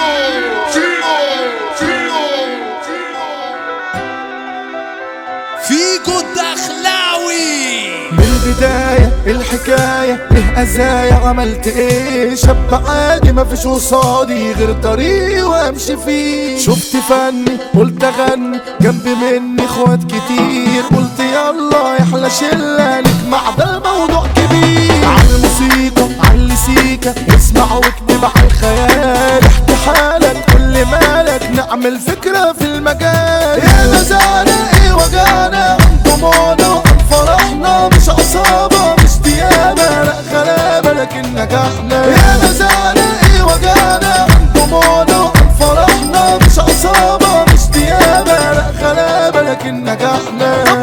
فيكو الدخلاوي من البداية الحكاية له أزايا عملت ايه شاب عادي ما فيش قصادي غير طريق وامشي فيه شفت فني قلت اغني جنب مني اخوات كتير قلت يلا يحلى شلة نجمع ده الموضوع كبير على الموسيقى على سيكا اسمع واكتب على الخيال احكي حالك كل مالك نعمل فكرة في المجال يا مزانا ايه وجعنا عن ضمانة وعن فرحنا مش عصابة مش ديابة لا غلابة لكن نجحنا يا مزانا ايه وجعنا عن ضمانة وعن فرحنا مش عصابة مش ديابة لا غلابة لكن نجحنا طب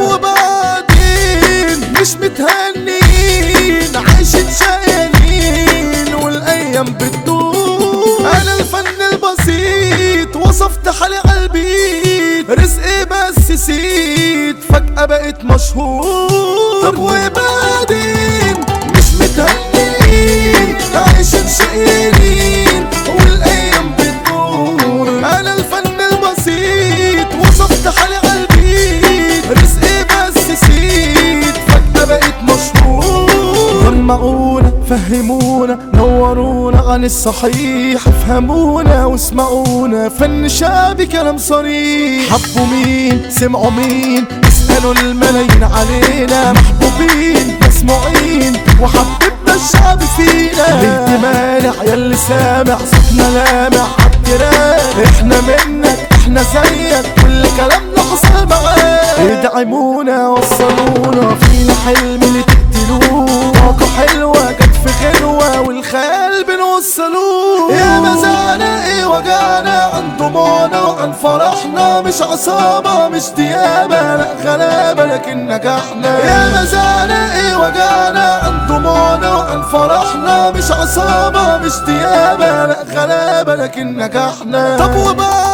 وبعدين مش متهنين عايشين شقيانين والايام بتدور انا الفن البسيط وصفت حالي قلبي رزقي بس سيد فجأة بقيت مشهور طب وبعدين مش متهنين عايشين شقيانين والايام بتدور انا الفن البسيط وصفت حالي قلبي رزقي بس سيد فجأة بقيت مشهور جمعونا فهمونا نورونا عن الصحيح افهمونا واسمعونا فن شعبي كلام صريح حبوا مين سمعوا مين اسألوا الملايين علينا محبوبين مسموعين وحببنا الشعب فينا ليه مانع يا اللي سامع صوتنا لامع عالتراك احنا منك احنا زيك كل كلامنا حصل معاك ادعمونا وصلونا فينا حلم اللي تقتلوه طاقة حلوة جت في غلوة والخيال بنوصلوه يا مزانا ايه وجعنا عن ضمانة وعن فرحنا مش عصابة مش ديابة لا غلابة لكن نجحنا يا مزانا ايه وجعنا عن ضمانة وعن فرحنا مش عصابة مش ديابة لا غلابة لكن نجحنا طب وبعد